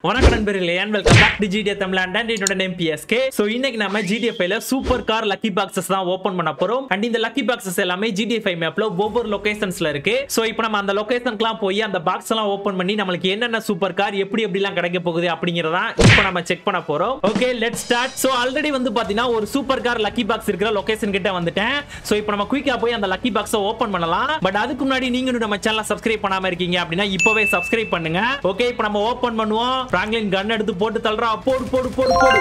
வணக்கம் நண்பர்களே and welcome back to GTA Tamil Nadu and என்னோட நேம் பிஎஸ்கே சோ இன்னைக்கு நம்ம ஜிடிஏ ஃபைவ்ல சூப்பர் கார் லக்கி பாக்ஸஸ் தான் ஓபன் பண்ண போறோம் அண்ட் இந்த லக்கி பாக்ஸஸ் எல்லாமே ஜிடிஏ ஃபைவ் மேப்ல ஒவ்வொரு லொகேஷன்ஸ்ல இருக்கு சோ இப்போ நம்ம அந்த லொகேஷனுக்குலாம் போய் அந்த பாக்ஸ் எல்லாம் ஓபன் பண்ணி நம்மளுக்கு என்னென்ன சூப்பர் கார் எப்படி எப்படிலாம் கிடைக்க போகுது அப்படிங்கறத இப்போ நம்ம செக் பண்ண போறோம் okay let start so already வந்து பாத்தீங்கன்னா ஒரு சூப்பர் கார் லக்கி பாக்ஸ் இருக்கிற லொகேஷன் கிட்ட வந்துட்டேன் சோ இப்போ நம்ம குயிக்கா போய் அந்த லக்கி பாக்ஸை ஓபன் பண்ணலாம் பட் அதுக்கு முன்னாடி நீங்க இன்னும் நம்ம சேனலை சப்ஸ்கிரைப் பண்ணாம இருக்கீங்க அப்படின்னா இப்பவே சப்ஸ்கிரைப் பண்ணுங்க ஓகே இப்போ நம்ம ஓபன் பண்ணுவோம் பிராங்க்லின் கன் எடுத்து போட்டு தள்ளுறா போடு போடு போடு போடு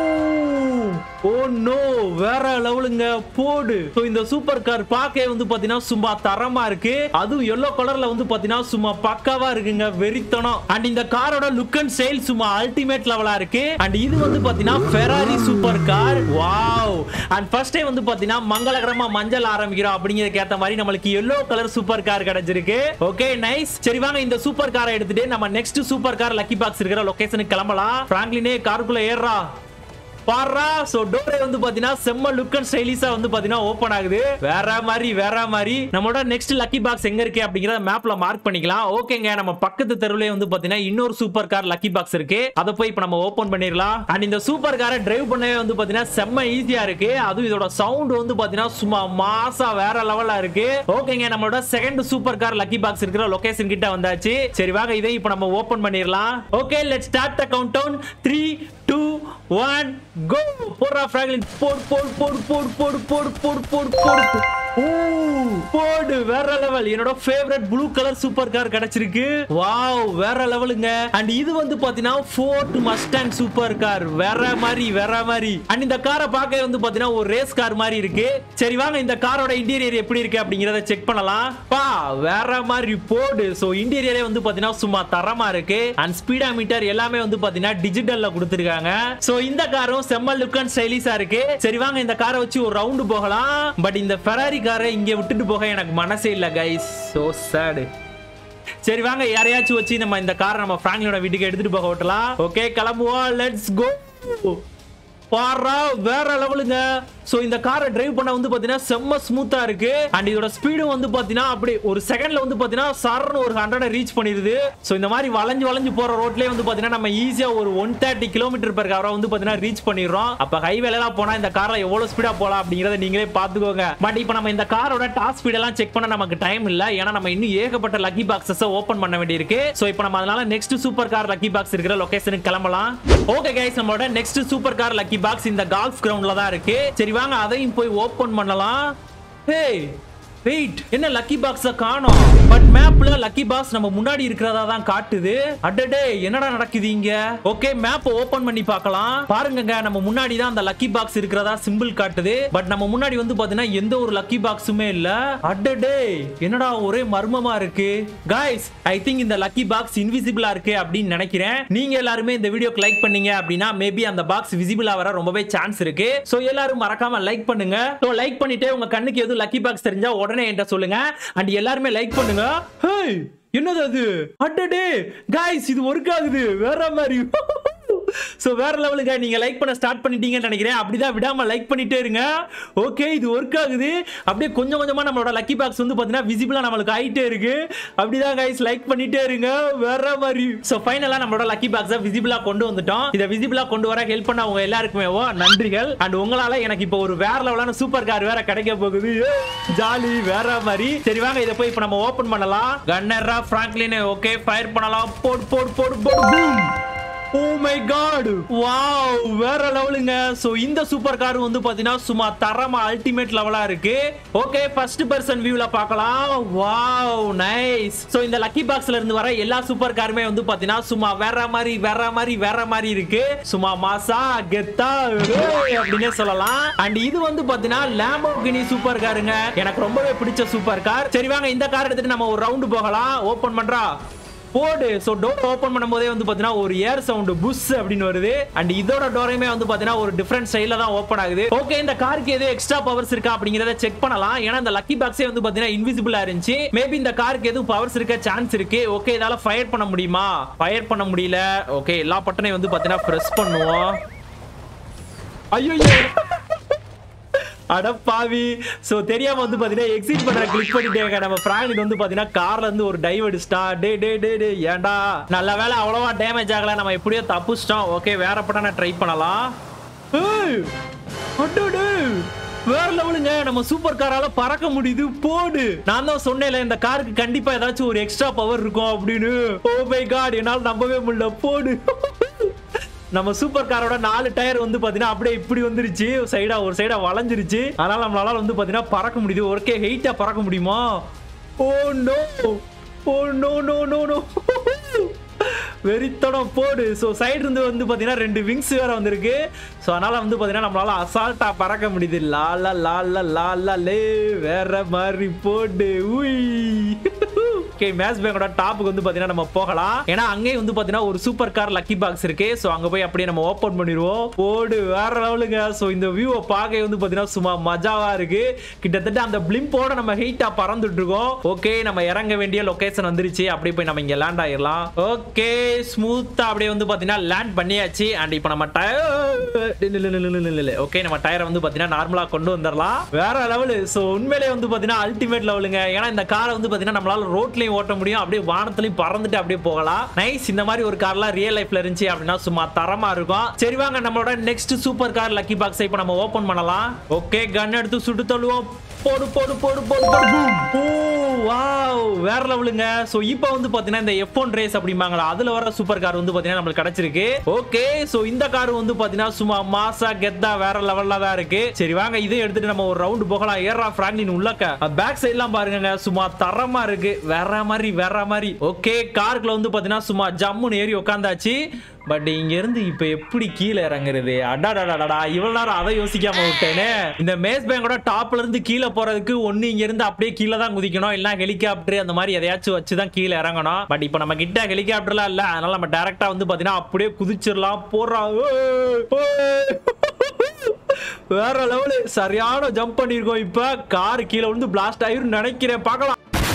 ஓ நோ வேற லெவலுங்க போடு So, இந்த சூப்பர் கார் பார்க்கவே வந்து பாத்தீங்கன்னா சும்மா தரமா இருக்கு அதுவும் எல்லோ கலர்ல வந்து பாத்தீங்கன்னா சும்மா பக்காவா இருக்குங்க வெறித்தனம் அண்ட் இந்த காரோட லுக் அண்ட் ஸ்டைல் சும்மா அல்டிமேட் லெவலா இருக்கு அண்ட் இது வந்து பாத்தீங்கன்னா Ferrari super car wow and first day வந்து பாத்தீங்கன்னா மங்களகரமா மஞ்சள் ஆரம்பிக்கிறோம் அப்படிங்கிறதுக்கு ஏத்த மாதிரி நம்மளுக்கு எல்லோ கலர் சூப்பர் கார் கிடைச்சிருக்கு ஓகே நைஸ் சரி வாங்க இந்த சூப்பர் காரை எடுத்துட்டு நம்ம next super car lucky box இருக்கிற லொகேஷனுக்கு கிளம்பலாம் பிராங்க்லினே காருக்குள்ள ஏறா பாரா சோ டோரே வந்து பாத்தீங்கன்னா செம்ம லுக் அண்ட் ஸ்டைலிஷா வந்து பாத்தீங்கன்னா ஓபன் ஆகுது வேற மாதிரி வேற மாதிரி நம்மளோட நெக்ஸ்ட் லக்கி பாக்ஸ் எங்க இருக்கு அப்படிங்கறத மேப்ல மார்க் பண்ணிக்கலாம் ஓகேங்க நம்ம பக்கத்து தெருவுலயே வந்து பாத்தீங்கன்னா இன்னொரு சூப்பர் கார் லக்கி பாக்ஸ் இருக்கு அதை போய் இப்ப நம்ம ஓபன் பண்ணிடலாம் அண்ட் இந்த சூப்பர் காரை டிரைவ் பண்ணவே வந்து பாத்தீங்கன்னா செம்ம ஈஸியா இருக்கு அதுவும் இதோட சவுண்ட் வந்து பாத்தீங்கன்னா சும்மா மாசா வேற லெவலா இருக்கு ஓகேங்க நம்மளோட second super car lucky box இருக்கிற லொகேஷன் கிட்ட வந்தாச்சு சரி வாங்க இதை இப்ப நம்ம ஓபன் பண்ணிடலாம் okay let start the count down three two one go போடுறா ஃப்ராங்க்லின் போடு போடு போடு போடு போடு போடு போடு போடு போடு ஊ, போடு வேற லெவல் என்னோட favourite blue colour super car கிடைச்சிருக்கு வாவ் வேற லெவலுங்க அண்ட் இது வந்து பாத்தீங்கன்னா ஃபோர்ட் மஸ்டாங் சூப்பர் கார் வேற மாதிரி வேற மாதிரி அண்ட் இந்த காரை பார்க்க வந்து பாத்தீங்கன்னா ஒரு ரேஸ் கார் மாதிரி இருக்கு சரி வாங்க இந்த காரோட இன்டீரியர் எப்படி இருக்கு அப்படிங்கறத செக் பண்ணலாம் பா வேற மாதிரி போடு சோ இன்டீரியரே வந்து பாத்தீங்கன்னா சும்மா தரமா இருக்கு அண்ட் ஸ்பீடா மீட்டர் எல்லாமே வந்து பாத்தீங்கன்னா டிஜிட்டல்ல கொடுத்துருக்காங்க சோ இந்த காரும் செம்ம லுக் அண்ட் ஸ்டைலிஷா இருக்கு சரி வாங்க இந்த காரை வச்சு ஒரு ரவுண்டு போகலாம் பட் இந்த ஃபெராரி காரை இங்க விட்டுட்டு போக எனக்கு மனசே இல்ல கைஸ் சோ சேடு சரி வாங்க யாரையாச்சும் வச்சு நம்ம இந்த காரை நம்ம பிராங்க்லினோட வீட்டுக்கு எடுத்துட்டு போக விட்டலாம் ஓகே கிளம்புவோம் லெட்ஸ் கோ பாரா வேற லெவலுங்க சோ இந்த காரை டிரைவ் பண்ண வந்து பாத்தீங்கன்னா செம்ம ஸ்மூத்தா இருக்கு அண்ட் இதோட ஸ்பீடும் வந்து பாத்தீங்கன்னா அப்படி ஒரு செகண்ட்ல வந்து பாத்தீங்கன்னா சரன்னு ஒரு ஹண்ட்ரட் ரீச் பண்ணிடுது சோ இந்த மாதிரி வளைஞ்சு வளைஞ்சு போற ரோட்லயே வந்து பாத்தீங்கன்னா நம்ம ஈஸியா ஒரு ஒன் தேர்ட்டி கிலோமீட்டர் பெர் ஹவரா வந்து பாத்தீங்கன்னா ரீச் பண்ணிடுறோம் அப்ப ஹைவேல எல்லாம் போனா இந்த கார்ல எவ்வளவு ஸ்பீடா போலாம் அப்படிங்கறத நீங்களே பாத்துக்கோங்க பட் இப்போ நம்ம இந்த காரோட டாப் ஸ்பீட் எல்லாம் செக் பண்ண நமக்கு டைம் இல்ல ஏன்னா நம்ம இன்னும் ஏகப்பட்ட லக்கி பாக்ஸஸ் ஓபன் பண்ண வேண்டியிருக்கு சோ இப்போ நம்ம அதனால next super car lucky box இருக்கிற லொகேஷனுக்கு கிளம்பலாம் ஓகே கைஸ் நம்மளோட next super car lucky box இந்த கால்ஃப் கிரவுண்ட்ல தான் இருக்கு சரி வாங்க அதையும் போய் ஓபன் பண்ணலாம் ஹே வெயிட் என்ன லக்கி பாக்ஸ காணோம் பட் மேப்ல லக்கி பாக்ஸ் நம்ம முன்னாடி இருக்கிறதா தான் காட்டுது அடடே என்னடா நடக்குது இங்க ஓகே மேப் ஓபன் பண்ணி பார்க்கலாம் பாருங்கங்க நம்ம முன்னாடி தான் அந்த லக்கி பாக்ஸ் இருக்கிறதா சிம்பிள் காட்டுது பட் நம்ம முன்னாடி வந்து பாத்தீங்கன்னா எந்த ஒரு லக்கி பாக்ஸுமே இல்ல அடடே என்னடா ஒரே மர்மமா இருக்கு காய்ஸ் ஐ திங்க் இந்த லக்கி பாக்ஸ் இன்விசிபிளா இருக்கு அப்படின்னு நினைக்கிறேன் நீங்க எல்லாருமே இந்த வீடியோக்கு லைக் பண்ணீங்க அப்படின்னா மேபி அந்த பாக்ஸ் விசிபிளா வர ரொம்பவே சான்ஸ் இருக்கு சோ எல்லாரும் மறக்காம லைக் பண்ணுங்க சோ லைக் பண்ணிட்டு உங்க கண்ணுக்கு எதுவும் லக்கி பாக்ஸ் தெரிஞ்சா உடனே என்கிட்ட சொல்லுங்க அண்ட் எல்லாருமே லைக் பண்ணுங்க ஹேய் என்னது அது அடடே காய்ஸ் இது ஒர்க் ஆகுது வேற மாதிரி சோ வேற லெவலுங்க நீங்க லைக் பண்ண ஸ்டார்ட் பண்ணிட்டீங்கன்னு நினைக்கிறேன் அப்படிதான் விடாம லைக் பண்ணிட்டே இருங்க ஓகே இது ஒர்க் ஆகுது அப்படியே கொஞ்சம் கொஞ்சமா நம்மளோட லக்கி பாக்ஸ் வந்து பாத்தீங்கன்னா விசிபிளா நம்மளுக்கு ஆயிட்டே இருக்கு அப்படிதான் கைஸ் லைக் பண்ணிட்டே இருங்க வேற மாதிரி சோ ஃபைனலா நம்மளோட லக்கி பாக்ஸை விசிபிளா கொண்டு வந்துட்டோம் இதை விசிபிளா கொண்டு வர ஹெல்ப் பண்ண உங்க எல்லாருக்குமே நன்றிகள் அண்ட் உங்களால எனக்கு இப்போ ஒரு வேற லெவலான சூப்பர் கார் வேற கிடைக்க போகுது ஜாலி வேற மாதிரி சரி வாங்க இதை போய் இப்போ நம்ம ஓபன் பண்ணலாம் கன்னரா பிராங்க்லின் ஓகே ஃபயர் பண்ணலாம் போடு போடு போடு போடு boom. Oh my god wow வேற லெவலுங்க சோ இந்த சூப்பர் கார் வந்து பாத்தீங்கன்னா சும்மா தரமா அல்டிமேட் லெவலா இருக்கு ஓகே ஃபர்ஸ்ட் பர்சன் வியூல பார்க்கலாம் வாவ் நைஸ் சோ இந்த லக்கி பாக்ஸ்ல இருந்து வர எல்லா சூப்பர் காருமே வந்து பாத்தீங்கன்னா சும்மா வேற மாதிரி வேற மாதிரி வேற மாதிரி இருக்கு சும்மா மாசா கெத்தா ஏய் அப்படின்னே சொல்லலாம் அண்ட் இது வந்து பாத்தீங்கன்னா லாம்போகினி சூப்பர் காருங்க எனக்கு ரொம்பவே பிடிச்ச சூப்பர் கார் சரி வாங்க இந்த கார் எடுத்துட்டு நம்ம ஒரு ரவுண்டு போகலாம் ஓபன் பண்றா போடு சோ டோர் ஓபன் பண்ணும்போதே வந்து பாத்தீங்கன்னா ஒரு ஏர் சவுண்ட் புஷ் அப்படின்னு வருது அண்ட் இதோட டோரையுமே வந்து பாத்தீங்கன்னா ஒரு டிஃபரெண்ட் ஸ்டைல தான் ஓபன் ஆகுது ஓகே இந்த காருக்கு எதுவும் எக்ஸ்ட்ரா பவர்ஸ் இருக்கா அப்படிங்கறத செக் பண்ணலாம் ஏன்னா இந்த லக்கி பாக்ஸே வந்து பாத்தீங்கன்னா இன்விசிபிளா இருந்துச்சு மேபி இந்த காருக்கு எதுவும் பவர்ஸ் இருக்க சான்ஸ் இருக்கு ஓகே இதால ஃபயர் பண்ண முடியுமா ஃபயர் பண்ண முடியல ஓகே எல்லா பட்டனையும் வந்து பாத்தீங்கன்னா பிரஸ் பண்ணுவோம் ஐயோ அட பாவி சோ தெரியாம வந்து பாத்தீங்கன்னா எக்ஸிட் பண்ற கிளிக் பண்ணிட்டேங்க நம்ம பிராங்க்லின் வந்து பாத்தீங்கன்னா கார்ல இருந்து ஒரு டைவ் அடிச்சிட்டா டே டே டே டே ஏன்டா நல்ல வேளை அவ்வளவா டேமேஜ் ஆகல நம்ம எப்படியோ தப்பிச்சிட்டோம் ஓகே வேற படம் ட்ரை பண்ணலாம் ஏய், அடடே, வேற லெவலுங்க நம்ம சூப்பர் காரால பறக்க முடியுது போடு நான் தான் சொன்னேன்ல இந்த காருக்கு கண்டிப்பா ஏதாச்சும் ஒரு எக்ஸ்ட்ரா பவர் இருக்கும் அப்படின்னு ஓ மை காட் என்னால நம்பவே முடியல போடு நம்ம சூப்பர் காரோட நாலு டயர் வந்து பாத்தீங்கன்னா அப்படியே இப்படி வந்துருச்சு சைடா ஒரு சைடா வளைஞ்சிருச்சு அதனால நம்மளால வந்து பாத்தீங்கன்னா பறக்க முடியுது ஒருக்கே ஹெயிட்டா பறக்க முடியுமா oh no oh no no no no வெறித்தடம் போடு ஸோ சைடு இருந்து வந்து பார்த்தீங்கன்னா ரெண்டு விங்ஸ் வேற வந்திருக்கு ஸோ அதனால வந்து பார்த்தீங்கன்னா நம்மளால அசால்ட்டா பறக்க முடியுது லால லால லால லே வேற மாதிரி போடு உய் ஓகே மேட்ச் பேங்கோட டாப்புக்கு வந்து பார்த்தீங்கன்னா நம்ம போகலாம் ஏன்னா அங்கேயும் வந்து பார்த்தீங்கன்னா ஒரு சூப்பர் கார் லக்கி பாக்ஸ் இருக்கு ஸோ அங்கே போய் அப்படியே நம்ம ஓப்பன் பண்ணிடுவோம் போடு வேற லெவலுங்க ஸோ இந்த வியூவை பார்க்க வந்து பார்த்தீங்கன்னா சும்மா மஜாவா இருக்கு கிட்டத்தட்ட அந்த பிளிம்போட நம்ம ஹெயிட்டா பறந்துட்டு இருக்கோம் ஓகே நம்ம இறங்க வேண்டிய லொகேஷன் வந்துருச்சு அப்படியே போய் நம்ம இங்க லேண்ட் ஆயிடலாம் ஓகே ஸ்மூத்தா அப்படியே வந்து பாத்தீங்கன்னா லேண்ட் பண்ணியாச்சு அண்ட் இப்போ நம்ம டயர் ஓகே நம்ம டயரை வந்து பாத்தீங்கன்னா நார்மலா கொண்டு வந்துடலாம் வேற லெவலு ஸோ உண்மையிலே வந்து பாத்தீங்கன்னா அல்டிமேட் லெவலுங்க ஏன்னா இந்த காரை வந்து பாத்தீங்கன்னா நம்மளால ரோட்லயும் ஓட்ட முடியும் அப்படியே வானத்துலயும் பறந்துட்டு அப்படியே போகலாம் நைஸ் இந்த மாதிரி ஒரு கார்லாம் ரியல் லைஃப்ல இருந்துச்சு அப்படின்னா சும்மா தரமா இருக்கும் சரி வாங்க நம்மளோட next super car lucky box இப்போ நம்ம ஓபன் பண்ணலாம் ஓகே கன் எடுத்து சுட்டு தள்ளுவோம் போடு போடு போடு போடு போடு boom. ஓ வாவ் வேற லெவலுங்க சோ இப்போ வந்து பாத்தீங்கன்னா இந்த F1 ரேஸ் அப்படிம்பாங்களா அதுல வர சூப்பர் கார் வந்து பாத்தீங்கன்னா நம்மளுக்கு கிடைச்சிருக்கு ஓகே சோ இந்த கார் வந்து பாத்தீங்கன்னா சும்மா மாசா கெத்தா வேற லெவல்ல தான் இருக்கு சரி வாங்க இதை எடுத்துட்டு நம்ம ஒரு ரவுண்ட் போகலாம் ஏறா பிராங்க்லின் உள்ளக்க பேக் சைட்லாம் பாருங்க சும்மா தரமா இருக்கு வேற மாதிரி வேற மாதிரி ஓகே காருக்குள்ள வந்து பாத்தீங்கன்னா சும்மா ஜம்முன்னு ஏறி உட்காந்தாச்சு பட் இங்க இருந்து இப்ப எப்படி கீழே இறங்குறது அடாடாடாடா இவ்வளவு நேரம் அதை யோசிக்காம விட்டேனே இந்த மேஸ் பேங்கோட டாப்ல இருந்து கீழே போறதுக்கு ஒண்ணு இங்க இருந்து அப்படியே கீழே தான் குதிக்கணும் இல்ல ஹெலிகாப்டர் அந்த மாதிரி எதையாச்சும் வச்சு தான் கீழே இறங்கணும் பட் இப்ப நம்ம கிட்ட ஹெலிகாப்டர்லாம் இல்ல அதனால நம்ம டைரக்டா வந்து பாத்தீங்கன்னா அப்படியே குதிச்சிடலாம் போடுறோம் ஏய், ஏய். வேற லெவலு சரியான ஜம்ப் பண்ணிருக்கோம் இப்ப கார் கீழே வந்து பிளாஸ்ட் ஆயிரும் நினைக்கிறேன் பார்க்கலாம்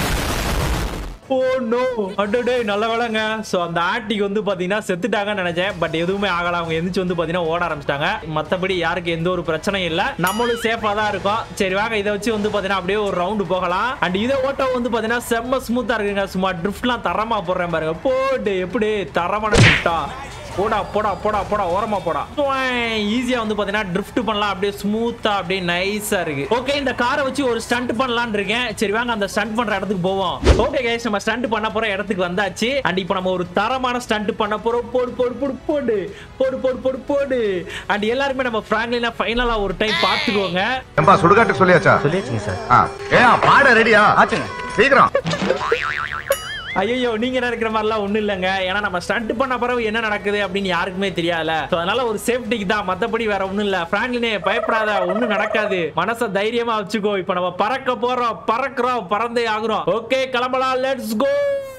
ஓ நோ அடடே நல்ல வேலைங்க ஸோ அந்த ஆட்டிக்கு வந்து பார்த்தீங்கன்னா செத்துட்டாங்கன்னு நினைச்சேன் பட் எதுவுமே ஆகல அவங்க எந்திரிச்சு வந்து பார்த்தீங்கன்னா ஓட ஆரம்பிச்சிட்டாங்க மற்றபடி யாருக்கு எந்த ஒரு பிரச்சனையும் இல்லை நம்மளும் சேஃபாக தான் இருக்கோம் சரி வாங்க இதை வச்சு வந்து பார்த்தீங்கன்னா அப்படியே ஒரு ரவுண்டு போகலாம் அண்ட் இதை ஓட்டம் வந்து பார்த்தீங்கன்னா செம்ம ஸ்மூத்தாக இருக்குங்க சும்மா ட்ரிஃப்ட்லாம் தரமா போடுறேன் பாருங்க போடு எப்படி தரமான ட்ரிஃப்டா போடா போடா போடா போடா ஓரமா போடா ஈஸியா வந்து பாத்தீங்கன்னா ட்ரிஃப்ட் பண்ணலாம் அப்படியே ஸ்மூத்தா அப்படியே நைஸா இருக்கு ஓகே இந்த காரை வச்சு ஒரு ஸ்டண்ட் பண்ணலாம்னு இருக்கேன் சரி வாங்க அந்த ஸ்டண்ட் பண்ற இடத்துக்கு போவோம் ஓகே கைஸ் நம்ம ஸ்டண்ட் பண்ண போற இடத்துக்கு வந்தாச்சு அண்ட் இப்போ நம்ம ஒரு தரமான ஸ்டண்ட் பண்ண போறோம் போடு போடு போடு போடு போடு போடு போடு போடு அண்ட் எல்லாருமே நம்ம பிராங்க்லினா ஃபைனலா ஒரு டைம் பாத்துக்கோங்க ஏம்பா சுடுகாட்டு சொல்லியாச்சா சொல்லியாச்சுங்க சார் ஆ. ஏன் பாட ரெடியா ஆச்சுங்க சீக்கிரம் ஐயோ நீங்க நினைக்கிற மாதிரிலாம் ஒண்ணும் இல்லைங்க ஏன்னா நம்ம ஸ்டண்ட் பண்ண பிறகு என்ன நடக்குது அப்படின்னு யாருக்குமே தெரியாதுல So, அதனால ஒரு சேஃப்டிக்கு தான் மத்தபடி வேற ஒண்ணும் இல்ல பிராங்க்லினே பயப்படாத ஒண்ணும் நடக்காது மனச தைரியமா வச்சுக்கோ இப்ப நம்ம பறக்க போறோம் பறக்குறோம் பறந்தே ஆகுறோம் ஓகே கிளம்பலாம் லெட்ஸ் கோ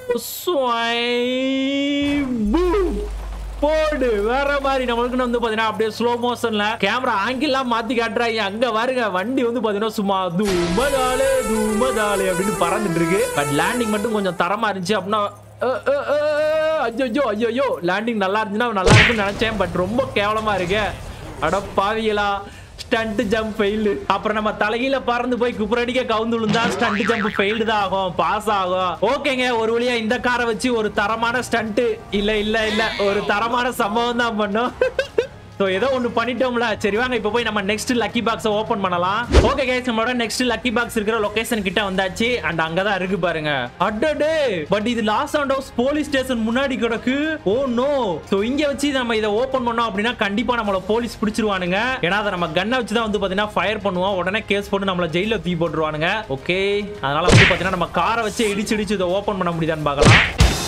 போடு வேற மாதிரி நம்மளுக்கு வந்து பாத்தீங்கன்னா அப்படியே ஸ்லோ மோஷன்ல கேமரா ஆங்கிள்லாம் மாத்தி காட்டுறாங்க அங்க பாருங்க வண்டி வந்து பாத்தீங்கன்னா சும்மா தூமதாலே தூமதாலே அப்படின்னு பறந்துட்டு இருக்கு பட் லேண்டிங் மட்டும் கொஞ்சம் தரமா இருந்துச்சு அப்படின்னா ஐயோ ஐயோ ஐயோ லேண்டிங் நல்லா இருந்துச்சுன்னா நல்லா இருக்கும்னு நினைச்சேன் பட் ரொம்ப கேவலமா இருக்கு அட பாவிகளா ஸ்டண்ட் ஜம்ப் ஃபெயில்டு அப்புறம் நம்ம தலைகீழ பறந்து போய் குப்புரடிக்க கவுந்து விழுந்தா ஸ்டண்ட் ஜம்ப் ஃபெயில்டு தான் ஆகும் பாஸ் ஆகும் ஓகேங்க ஒரு வழியா இந்த காரை வச்சு ஒரு தரமான ஸ்டண்ட் இல்ல இல்ல இல்ல ஒரு தரமான சம்பவம் தான் பண்ணோம் ஸோ ஏதோ ஒன்று பண்ணிட்டோம்ல சரி வாங்க இப்போ போய் நம்ம நெக்ஸ்ட் லக்கி பாக்ஸை ஓப்பன் பண்ணலாம் ஓகே கைஸ் நம்மளோட நெக்ஸ்ட் லக்கி பாக்ஸ் இருக்கிற லொகேஷன் கிட்ட வந்தாச்சு அண்ட் அங்க தான் இருக்கு பாருங்க அடடே பட் இது loss and house police station முன்னாடி கிடக்கு ஓ நோ ஸோ இங்க வச்சு நம்ம இதை ஓப்பன் பண்ணோம் அப்படின்னா கண்டிப்பா நம்மள போலீஸ் பிடிச்சிருவானுங்க ஏன்னா அதை நம்ம கன்னை வச்சு தான் வந்து பாத்தீங்கன்னா ஃபயர் பண்ணுவோம் உடனே கேஸ் போட்டு நம்மள ஜெயில தூக்கி போட்டுருவானுங்க ஓகே அதனால வந்து பாத்தீங்கன்னா நம்ம காரை வச்சு இடிச்சு இடிச்சு இதை ஓப்பன் பண்ண முடியுதான்னு பார்க்கலாம்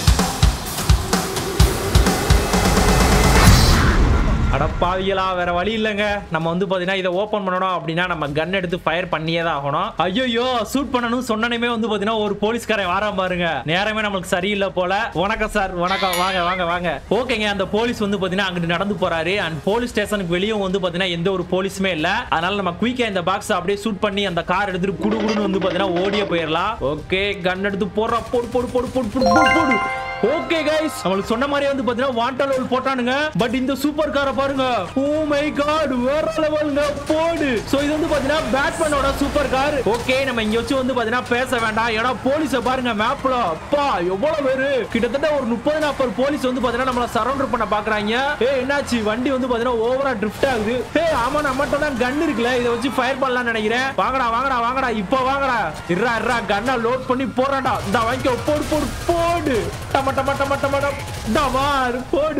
அடப்பாவிகளா வேற வழி இல்லைங்க நம்ம வந்து பாத்தீங்கன்னா இதை ஓபன் பண்ணணும் அப்படின்னா நம்ம கன் எடுத்து ஃபயர் பண்ணியே தான் ஆகணும் ஐயோ ஷூட் பண்ணணும் சொன்னனமே வந்து பாத்தீங்கன்னா ஒரு போலீஸ்காரன் வாராம பாருங்க நேரமே நம்மளுக்கு சரியில்லை போல வணக்கம் சார் வணக்கம் வாங்க வாங்க வாங்க ஓகேங்க அந்த போலீஸ் வந்து பாத்தீங்கன்னா அங்கிட்டு நடந்து போறாரு அண்ட் போலீஸ் ஸ்டேஷனுக்கு வெளியும் வந்து பாத்தீங்கன்னா எந்த ஒரு போலீஸுமே இல்ல அதனால நம்ம குயிக்கா இந்த பாக்ஸ் அப்படியே ஷூட் பண்ணி அந்த கார் எடுத்துட்டு குடு குடுன்னு வந்து பாத்தீங்கன்னா ஓடிய போயிடலாம் ஓகே கன் எடுத்து போடுறா போடு போடு போடு போடு போடு போடு போடு ஓகே கைஸ் நம்மளுக்கு சொன்ன மாதிரி வந்து பாத்தீங்கன்னா வாண்டர் லெவல் போட்டானுங்க பட் இந்த சூப்பர் காரை பாருங்க ஓ மை காட் வேற லெவல்ங்க போடு சோ இது வந்து பாத்தீங்கன்னா பேட்மேனோட சூப்பர் கார் ஓகே நம்ம இங்க வச்சு வந்து பாத்தீங்கன்னா பேச வேண்டாம் ஏன்னா போலீஸ பாருங்க மேப்ல அப்பா எவ்வளவு பேரு கிட்டத்தட்ட ஒரு முப்பது நாற்பது போலீஸ் வந்து பாத்தீங்கன்னா நம்மள சரௌண்டர் பண்ண பாக்குறாங்க ஏ என்னாச்சு வண்டி வந்து பாத்தீங்கன்னா ஓவரா ட்ரிஃப்ட் ஆகுது ஏ ஆமா நம்மகிட்ட தான் கன் இருக்குல்ல இதை வச்சு ஃபயர் பண்ணலாம் நினைக்கிறேன் வாங்கடா வாங்கடா வாங்கடா இப்போ வாங்கடா இர்ரா இர்ரா கன்னா லோட் பண்ணி போறாடா இந்த வாங்கிக்கோ போடு போடு போடு டம டம டம டம டம் டமார் போடு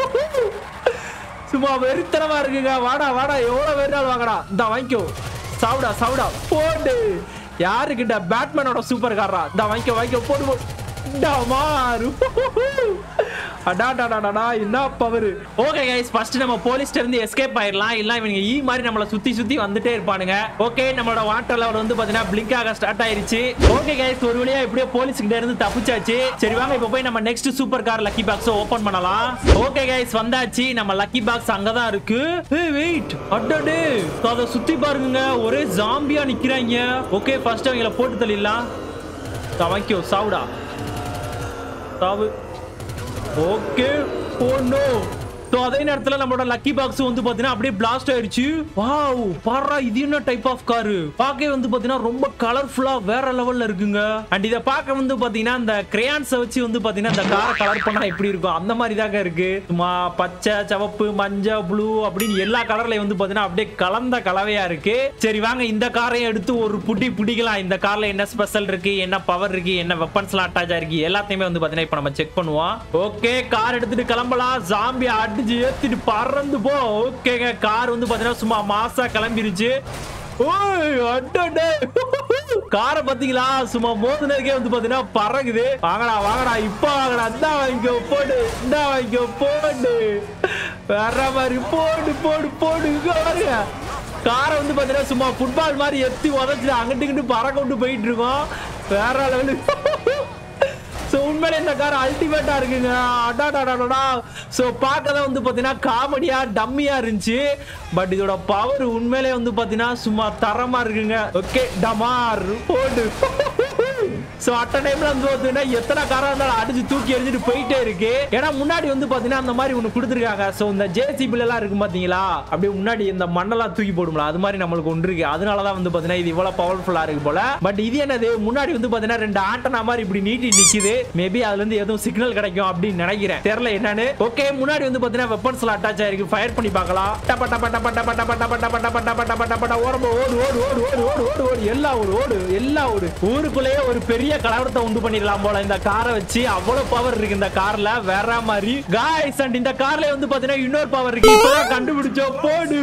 சும்மா வெறித்தனமா இருக்குங்க வாடா வாடா எவ்வளவு வேணாலும் வாங்கடா இந்த வாங்கிக்கோ சாவுடா சாவுடா போடு யாருக்கிட்ட பேட்மேனோட சூப்பர் காரா இந்த வாங்கிக்கோ வாங்கிக்கோ போடு போடு டமார் அடாடாடாடா என்ன பவர் ஓகே கைஸ் ஃபர்ஸ்ட் நம்ம போலீஸ்ல இருந்து எஸ்கேப் ஆயிரலாம் இல்ல இவங்க ஈ மாதிரி நம்மள சுத்தி சுத்தி வந்துட்டே இருப்பானுங்க ஓகே நம்மளோட வாட்டர் லெவல் வந்து பாத்தீங்கன்னா பிளிங்க் ஆக ஸ்டார்ட் ஆயிருச்சு ஓகே கைஸ் ஒரு வழியா இப்படியே போலீஸ் கிட்ட இருந்து தப்பிச்சாச்சு சரி வாங்க இப்போ போய் நம்ம next super car lucky box open பண்ணலாம் ஓகே கைஸ் வந்தாச்சு நம்ம லக்கி பாக்ஸ் அங்கதான் இருக்கு ஏய் வெயிட் அடடே அத சுத்தி பாருங்க ஒரே ஜாம்பியா நிக்கிறாங்க ஓகே ஃபர்ஸ்ட் அவங்கள போட்டு தள்ளிடலாம் தவக்கோ சாவுடா சாவு ஓகே ஓ நோ ஸோ அதே நேரத்தில் நம்மளோட லக்கி பாக்ஸ் வந்து பார்த்தீங்கன்னா அப்படியே பிளாஸ்ட் ஆயிடுச்சு வாவ் பாரா இது என்ன டைப் ஆஃப் காரு பார்க்கவே வந்து பார்த்தீங்கன்னா ரொம்ப கலர்ஃபுல்லா வேற லெவல்ல இருக்குங்க அண்ட் இதை பார்க்க வந்து பார்த்தீங்கன்னா இந்த கிரேயான்ஸை வச்சு வந்து பார்த்தீங்கன்னா இந்த காரை கலர் பண்ணா எப்படி இருக்கும் அந்த மாதிரி தாங்க இருக்கு சும்மா பச்சை சிவப்பு மஞ்சள் ப்ளூ அப்படின்னு எல்லா கலர்லயும் வந்து பார்த்தீங்கன்னா அப்படியே கலந்த கலவையா இருக்கு சரி வாங்க இந்த காரையும் எடுத்து ஒரு புடி பிடிக்கலாம் இந்த கார்ல என்ன ஸ்பெஷல் இருக்கு என்ன பவர் இருக்கு என்ன வெப்பன்ஸ்லாம் அட்டாச் ஆயிருக்கு எல்லாத்தையுமே வந்து பார்த்தீங்கன்னா இப்போ நம்ம செக் பண்ணுவோம் ஓகே கார் எடுத்துட்டு கிளம்பலாம் ஜாம்பி அடிச்சு ஏத்திட்டு பறந்து போ ஓகேங்க கார் வந்து பாத்தீங்கன்னா சும்மா மாசா கிளம்பிருச்சு ஓய் அடடே காரை பாத்தீங்களா சும்மா மோதுனதுக்கே வந்து பாத்தீங்கன்னா பறகுது வாங்கடா வாங்கடா இப்ப வாங்கடா இந்தா வாங்கிக்கோ போடு இந்தா வாங்கிக்கோ போடு வேற மாதிரி போடு போடு போடு இங்க பாருங்க காரை வந்து பாத்தீங்கன்னா சும்மா ஃபுட்பால் மாதிரி எத்தி உதச்சிட்டு அங்கிட்டு இங்கிட்டு பறக்க விட்டு போயிட்டு இருக்கோம் வேற லெவலு ஸோ உண்மையிலே இந்த கார் அல்டிமேட்டா இருக்குங்க அடாடாடாடா ஸோ பார்க்க தான் வந்து பார்த்தீங்கன்னா காமெடியா டம்மியா இருந்துச்சு பட் இதோட பவர் உண்மையிலே வந்து பார்த்தீங்கன்னா சும்மா தரமா இருக்குங்க ஓகே டமார் போடு சோ அட்ட டைம்ல வந்து பாத்தீங்கன்னா எத்தனை காரா இருந்தாலும் அடிச்சு தூக்கி எறிஞ்சிட்டு போயிட்டே இருக்கு ஏன்னா முன்னாடி வந்து பாத்தீங்கன்னா அந்த மாதிரி ஒண்ணு கொடுத்துருக்காங்க சோ இந்த ஜேசிபில எல்லாம் இருக்கு பாத்தீங்களா அப்படியே முன்னாடி இந்த மண்ணெல்லாம் தூக்கி போடும்ல அது மாதிரி நம்மளுக்கு ஒன்று இருக்கு அதனாலதான் வந்து பாத்தீங்கன்னா இது இவ்வளவு பவர்ஃபுல்லா இருக்கு போல பட் இது என்னது முன்னாடி வந்து பாத்தீங்கன்னா ரெண்டு ஆண்டனா மாதிரி இப்படி நீட்டி நிக்குது மேபி அதுல இருந்து எதுவும் சிக்னல் கிடைக்கும் அப்படின்னு நினைக்கிறேன் தெரியல என்னன்னு ஓகே முன்னாடி வந்து பாத்தீங்கன்னா வெப்பன்ஸ்ல அட்டாச் ஆயிருக்கு ஃபயர் பண்ணி பார்க்கலாம் டப்ப டப்ப டப்ப டப்ப டப்ப டப்ப டப்ப டப்ப டப்ப டப்ப டப்ப டப்ப ஓரமா ஓடு ஓடு ஓடு ஓடு ஓடு ஓடு ஓடு எல்லா ஓடு ஓடு எல்லா ஓடு ஊருக்குள்ளேயே ஒரு பெரிய கலவரத்தை உண்டு பண்ணிடலாம் போல இந்த காரை வச்சு அவ்வளவு பவர் இருக்கு இந்த கார்ல வேற மாதிரி காய்ஸ் அண்ட் இந்த கார்ல வந்து பாத்தீங்கன்னா இன்னொரு பவர் இருக்கு இப்பதான் கண்டுபிடிச்சோம் போடு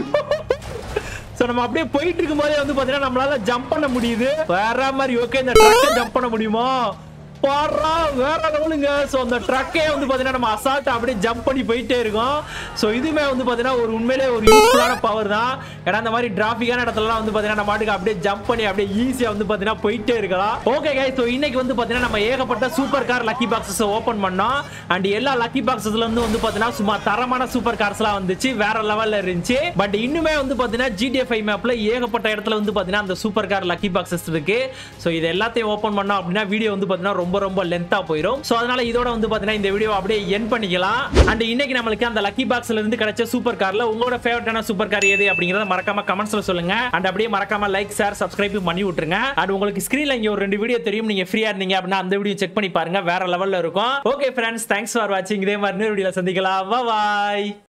சோ நம்ம அப்படியே போயிட்டு இருக்கும் போதே வந்து பாத்தீங்கன்னா நம்மளால ஜம்ப் பண்ண முடியுது வேற மாதிரி ஓகே இந்த ட்ரக்கை ஜம்ப் பண்ண முடியுமா பாடுறா வேற லெவலுங்க ஸோ அந்த ட்ரக்கே வந்து பார்த்தீங்கன்னா நம்ம அசால்ட் அப்படியே ஜம்ப் பண்ணி போயிட்டே இருக்கோம் ஸோ இதுவுமே வந்து பார்த்தீங்கன்னா ஒரு உண்மையிலே ஒரு யூஸ்ஃபுல்லான பவர் தான் ஏன்னா அந்த மாதிரி டிராஃபிக்கான இடத்துலலாம் வந்து பார்த்தீங்கன்னா நம்ம மாட்டுக்கு அப்படியே ஜம்ப் பண்ணி அப்படியே ஈஸியாக வந்து பார்த்தீங்கன்னா போயிட்டே இருக்கலாம் ஓகே கை ஸோ இன்னைக்கு வந்து பார்த்தீங்கன்னா நம்ம ஏகப்பட்ட super car lucky boxes open பண்ணோம் அண்ட் எல்லா லக்கி பாக்ஸஸ்ல இருந்து வந்து பார்த்தீங்கன்னா சும்மா தரமான சூப்பர் கார்ஸ்லாம் வந்துச்சு வேற லெவல்ல இருந்துச்சு பட் இன்னுமே வந்து பார்த்தீங்கன்னா ஜிடிஎஃப் மேப்ல ஏகப்பட்ட இடத்துல வந்து பார்த்தீங்கன்னா அந்த சூப்பர் கார் லக்கி பாக்ஸஸ் இருக்கு ஸோ இது எல்லாத்தையும் ஓப்பன் பண்ணோம் அப்படின்னா வீடியோ வந்து பார்த்தீங்கன்னா ரொம்ப ரொம்ப லென்த்தா போயிடும் ஸோ அதனால இதோட வந்து பார்த்தீங்கன்னா இந்த வீடியோ அப்படியே என் பண்ணிக்கலாம் அண்ட் இன்னைக்கு நம்மளுக்கு அந்த லக்கி பாக்ஸ்ல இருந்து கிடைச்ச சூப்பர் கார்ல உங்களோட ஃபேவரட்டான சூப்பர் கார் எது அப்படிங்கறத மறக்காம கமெண்ட்ஸ்ல சொல்லுங்க அண்ட் அப்படியே மறக்காம லைக் ஷேர் சப்ஸ்கிரைப் பண்ணி விட்டுருங்க அண்ட் உங்களுக்கு ஸ்கிரீன்ல இங்க ஒரு ரெண்டு வீடியோ தெரியும் நீங்க ஃப்ரீயா இருந்தீங்க அப்படின்னா அந்த வீடியோ செக் பண்ணி பாருங்க வேற லெவல்ல இருக்கும் ஓகே ஃப்ரெண்ட்ஸ் தேங்க்ஸ் ஃபார் வாட்சிங் இதே மாதிரி இன்னொரு வீடியோல சந்திக்கலாம் பாய்